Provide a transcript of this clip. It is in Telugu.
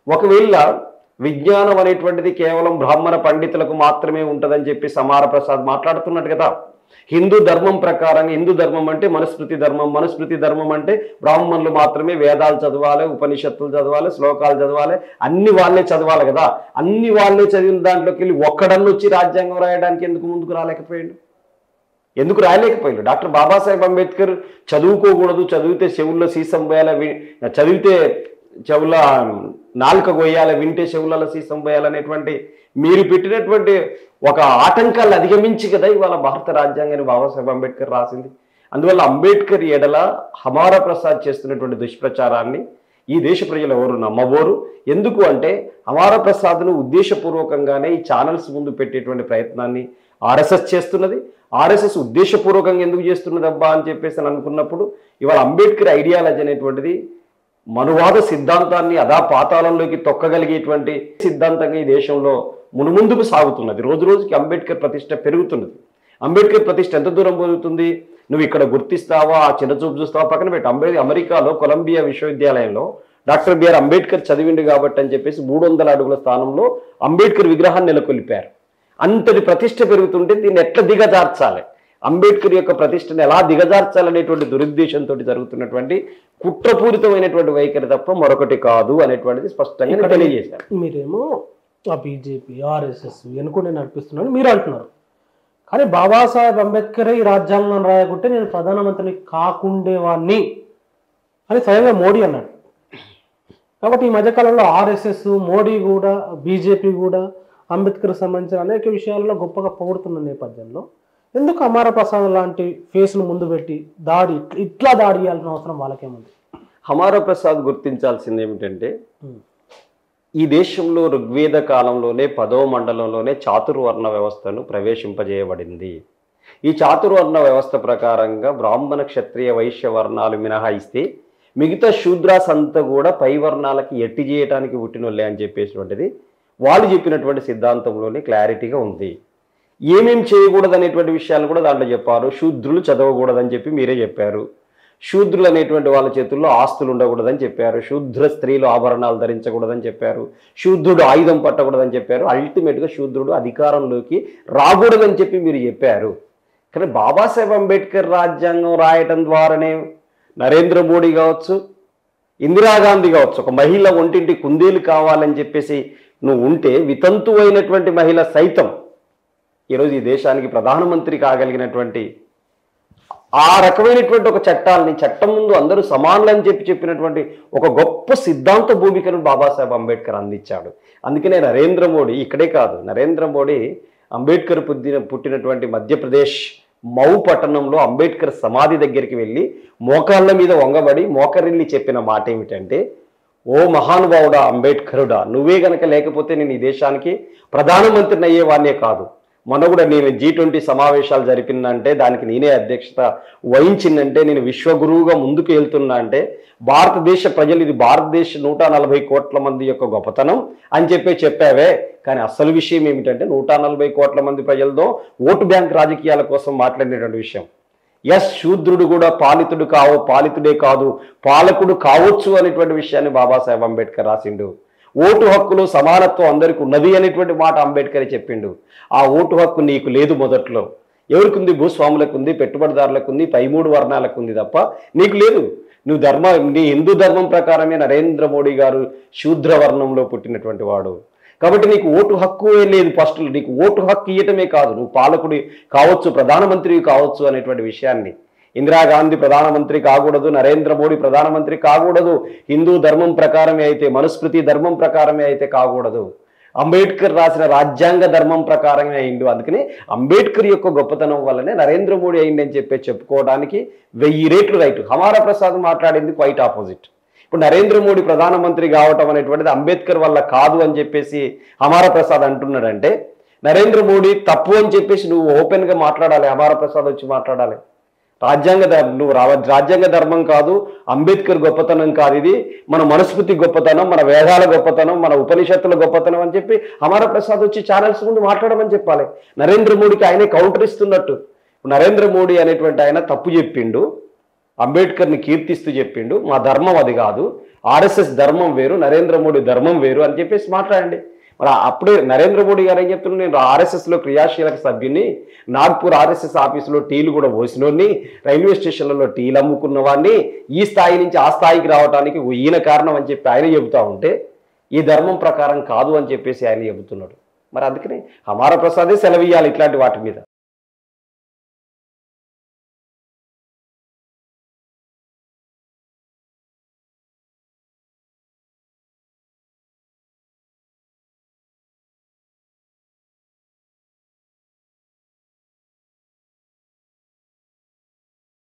ఒకవేళ విజ్ఞానం అనేటువంటిది కేవలం బ్రాహ్మణ పండితులకు మాత్రమే ఉంటుందని చెప్పి సమార ప్రసాద్ మాట్లాడుతున్నాడు కదా హిందూ ధర్మం ప్రకారం హిందూ ధర్మం అంటే మనుస్మృతి ధర్మం మనుస్మృతి ధర్మం అంటే బ్రాహ్మణులు మాత్రమే వేదాలు చదవాలి ఉపనిషత్తులు చదవాలి శ్లోకాలు చదవాలి అన్ని వాళ్ళే చదవాలి కదా అన్ని వాళ్ళే చదివిన దాంట్లోకి వెళ్ళి ఒక్కడన్ను వచ్చి రాజ్యాంగం రాయడానికి ఎందుకు ముందుకు రాలేకపోయాడు ఎందుకు రాయలేకపోయాడు డాక్టర్ బాబాసాహెబ్ అంబేద్కర్ చదువుకోకూడదు చదివితే చెవుల్లో సీసం పోయాల వి- చదివితే చెవుల నాలుక కొయ్యాల వింటే చెవులలో సీసం పోయాలనేటువంటి మీరు పెట్టినటువంటి ఒక ఆటంకాలు అధిగమించి కదా ఇవాళ భారత రాజ్యాంగాన్ని బాబాసాహెబ్ అంబేద్కర్ రాసింది అందువల్ల అంబేద్కర్ ఎడల హమారా ప్రసాద్ చేస్తున్నటువంటి దుష్ప్రచారాన్ని ఈ దేశ ప్రజలు ఎవరు నమ్మబోరు ఎందుకు అంటే హమారా ప్రసాద్ను ఉద్దేశపూర్వకంగానే ఈ ఛానల్స్ ముందు పెట్టేటువంటి ప్రయత్నాన్ని ఆర్ఎస్ఎస్ చేస్తున్నది ఆర్ఎస్ఎస్ ఉద్దేశపూర్వకంగా ఎందుకు చేస్తున్నది అబ్బా అని చెప్పేసి అని అనుకున్నప్పుడు ఇవాళ అంబేద్కర్ ఐడియాలజీ అనేటువంటిది మనువాద సిద్ధాంతాన్ని అదా పాతాళంలోకి తొక్కగలిగేటువంటి సిద్ధాంతంగా ఈ దేశంలో మునుముందుకు సాగుతున్నది రోజు రోజుకి అంబేద్కర్ ప్రతిష్ట పెరుగుతున్నది అంబేద్కర్ ప్రతిష్ట ఎంత దూరం పెరుగుతుంది నువ్వు ఇక్కడ గుర్తిస్తావా ఆ చిన్న చూపు చూస్తావా పక్కన పెట్టి అంబే అమెరికాలో కొలంబియా విశ్వవిద్యాలయంలో డాక్టర్ బిఆర్ అంబేద్కర్ చదివిండు కాబట్టి అని చెప్పేసి మూడు వందల అడుగుల స్థానంలో అంబేద్కర్ విగ్రహాన్ని నెలకొల్పారు అంతటి ప్రతిష్ట పెరుగుతుంటే దీన్ని ఎట్లా దిగజార్చాలి అంబేద్కర్ యొక్క ప్రతిష్టను ఎలా దిగజార్చాలనేటువంటి దురుద్దేశంతో జరుగుతున్నటువంటి కుట్రపూరితమైనటువంటి వైఖరి తప్ప మరొకటి కాదు అనేటువంటిది స్పష్టంగా నేను తెలియజేశాను మీరేమో ఆ బీజేపీ ఆర్ఎస్ఎస్ ఎన్నుకునే నడిపిస్తున్నాను మీరు అంటున్నారు కానీ బాబాసాహెబ్ అంబేద్కర్ ఈ రాజ్యాంగం రాయకుంటే నేను ప్రధానమంత్రిని కాకుండేవాణ్ణి అని స్వయంగా మోడీ అన్నాడు కాబట్టి ఈ మధ్యకాలంలో ఆర్ఎస్ఎస్ మోడీ కూడా బీజేపీ కూడా అంబేద్కర్ సంబంధించిన అనేక విషయాల్లో గొప్పగా పొగుడుతున్న నేపథ్యంలో ఎందుకు అమార ప్రసాద్ లాంటి ఫేస్ను ముందు పెట్టి దాడి ఇట్లా దాడి చేయాల్సిన అవసరం వాళ్ళకేముంది హమారా ప్రసాద్ గుర్తించాల్సింది ఏమిటంటే ఉమ్. ఈ దేశంలో ఋగ్వేద కాలంలోనే పదవ మండలంలోనే చాతుర్వర్ణ వ్యవస్థను ప్రవేశింపజేయబడింది ఈ చాతుర్వర్ణ వ్యవస్థ ప్రకారంగా బ్రాహ్మణ క్షత్రియ వైశ్య వర్ణాలు మినహాయిస్తే మిగతా శూద్రాస్ అంతా కూడా పై వర్ణాలకి ఎట్టి చేయడానికి పుట్టినోళ్ళే అని చెప్పేసినటువంటిది వాళ్ళు చెప్పినటువంటి సిద్ధాంతంలోనే క్లారిటీగా ఉంది ఏమేం చేయకూడదు అనేటువంటి విషయాలు కూడా దాంట్లో చెప్పారు శూద్రులు చదవకూడదని చెప్పి మీరే చెప్పారు శూద్రులు అనేటువంటి వాళ్ళ చేతుల్లో ఆస్తులు ఉండకూడదని చెప్పారు శూద్ర స్త్రీలు ఆభరణాలు ధరించకూడదని చెప్పారు శూద్రుడు ఆయుధం పట్టకూడదని చెప్పారు అల్టిమేట్గా శూద్రుడు అధికారంలోకి రాకూడదని చెప్పి మీరు చెప్పారు కానీ బాబాసాహెబ్ అంబేద్కర్ రాజ్యాంగం రాయటం ద్వారానే నరేంద్ర మోడీ కావచ్చు ఇందిరాగాంధీ కావచ్చు ఒక మహిళ ఒంటింటి కుందేలు కావాలని చెప్పేసి నువ్వు ఉంటే వితంతు అయినటువంటి మహిళ సైతం ఈరోజు ఈ దేశానికి ప్రధానమంత్రి కాగలిగినటువంటి ఆ రకమైనటువంటి ఒక చట్టాలని చట్టం ముందు అందరూ సమానులని చెప్పి చెప్పినటువంటి ఒక గొప్ప సిద్ధాంత భూమికను బాబాసాహెబ్ అంబేద్కర్ అందించాడు అందుకనే నరేంద్ర మోడీ ఇక్కడే కాదు నరేంద్ర మోడీ అంబేద్కర్ పుట్టిన పుట్టినటువంటి మధ్యప్రదేశ్ మౌ పట్టణంలో అంబేద్కర్ సమాధి దగ్గరికి వెళ్ళి మోకాళ్ళ మీద వంగబడి మోకరిల్లి చెప్పిన మాట ఏమిటంటే ఓ మహానుభావుడా అంబేద్కరుడా నువ్వే గనక లేకపోతే నేను ఈ దేశానికి ప్రధానమంత్రిని అయ్యేవాడినే కాదు మొన్న కూడా నేను జీ ట్వంటీ సమావేశాలు జరిపిందంటే దానికి నేనే అధ్యక్షత వహించిందంటే నేను విశ్వగురువుగా ముందుకు వెళ్తున్నా అంటే భారతదేశ ప్రజలు ఇది భారతదేశ నూట నలభై కోట్ల మంది యొక్క గొప్పతనం అని చెప్పి చెప్పావే కానీ అసలు విషయం ఏమిటంటే నూట నలభై కోట్ల మంది ప్రజలతో ఓటు బ్యాంక్ రాజకీయాల కోసం మాట్లాడినటువంటి విషయం ఎస్ శూద్రుడు కూడా పాలితుడు కావు పాలితుడే కాదు పాలకుడు కావచ్చు అనేటువంటి విషయాన్ని బాబాసాహెబ్ అంబేద్కర్ రాసిండు ఓటు హక్కులు సమానత్వం అందరికి ఉన్నది అనేటువంటి మాట అంబేద్కర్ చెప్పిండు ఆ ఓటు హక్కు నీకు లేదు మొదట్లో ఎవరికి ఉంది భూస్వాములకు ఉంది పెట్టుబడిదారులకు ఉంది పై మూడు వర్ణాలకు ఉంది తప్ప నీకు లేదు నువ్వు ధర్మ నీ హిందూ ధర్మం ప్రకారమే నరేంద్ర మోడీ గారు శూద్ర వర్ణంలో పుట్టినటువంటి వాడు కాబట్టి నీకు ఓటు హక్కు లేదు ఫస్ట్ నీకు ఓటు హక్కు ఇవ్వటమే కాదు నువ్వు పాలకుడి కావచ్చు ప్రధానమంత్రి కావచ్చు అనేటువంటి విషయాన్ని ఇందిరాగాంధీ ప్రధానమంత్రి కాకూడదు నరేంద్ర మోడీ ప్రధానమంత్రి కాకూడదు హిందూ ధర్మం ప్రకారమే అయితే మనుస్మృతి ధర్మం ప్రకారమే అయితే కాకూడదు అంబేద్కర్ రాసిన రాజ్యాంగ ధర్మం ప్రకారమే అయిండు అందుకని అంబేద్కర్ యొక్క గొప్పతనం వల్లనే నరేంద్ర మోడీ అయింది అని చెప్పి చెప్పుకోవడానికి వెయ్యి రేట్లు రైట్ హమారా ప్రసాద్ మాట్లాడింది క్వైట్ ఆపోజిట్ ఇప్పుడు నరేంద్ర మోడీ ప్రధానమంత్రి కావటం అనేటువంటిది అంబేద్కర్ వల్ల కాదు అని చెప్పేసి హమారా ప్రసాద్ అంటున్నాడంటే నరేంద్ర మోడీ తప్పు అని చెప్పేసి నువ్వు ఓపెన్గా మాట్లాడాలి హమారా ప్రసాద్ వచ్చి మాట్లాడాలి రాజ్యాంగ ధర్- నువ్వు రా- రాజ్యాంగ ధర్మం కాదు అంబేద్కర్ గొప్పతనం కాదు ఇది మన మనస్మృతి గొప్పతనం మన వేదాల గొప్పతనం మన ఉపనిషత్తుల గొప్పతనం అని చెప్పి అమర ప్రసాద్ వచ్చి ఛానల్స్ ముందు మాట్లాడమని చెప్పాలి నరేంద్ర మోడీకి ఆయనే కౌంటర్ ఇస్తున్నట్టు నరేంద్ర మోడీ అనేటువంటి ఆయన తప్పు చెప్పిండు అంబేద్కర్ని కీర్తిస్తూ చెప్పిండు మా ధర్మం అది కాదు ఆర్ఎస్ఎస్ ధర్మం వేరు నరేంద్ర మోడీ ధర్మం వేరు అని చెప్పేసి మాట్లాడండి మరి అప్పుడే నరేంద్ర మోడీ గారు ఏం చెప్తున్నారు నేను ఆర్ఎస్ఎస్లో క్రియాశీలక సభ్యుని నాగ్పూర్ ఆర్ఎస్ఎస్ ఆఫీసులో టీలు కూడా పోసినోడిని రైల్వే స్టేషన్లలో టీలు అమ్ముకున్న వాడిని ఈ స్థాయి నుంచి ఆ స్థాయికి రావడానికి ఈయన కారణం అని చెప్పి ఆయన చెబుతా ఉంటే ఈ ధర్మం ప్రకారం కాదు అని చెప్పేసి ఆయన చెబుతున్నాడు మరి అందుకని అమార ప్రసాదే సెలవియ్యాలి ఇట్లాంటి వాటి మీద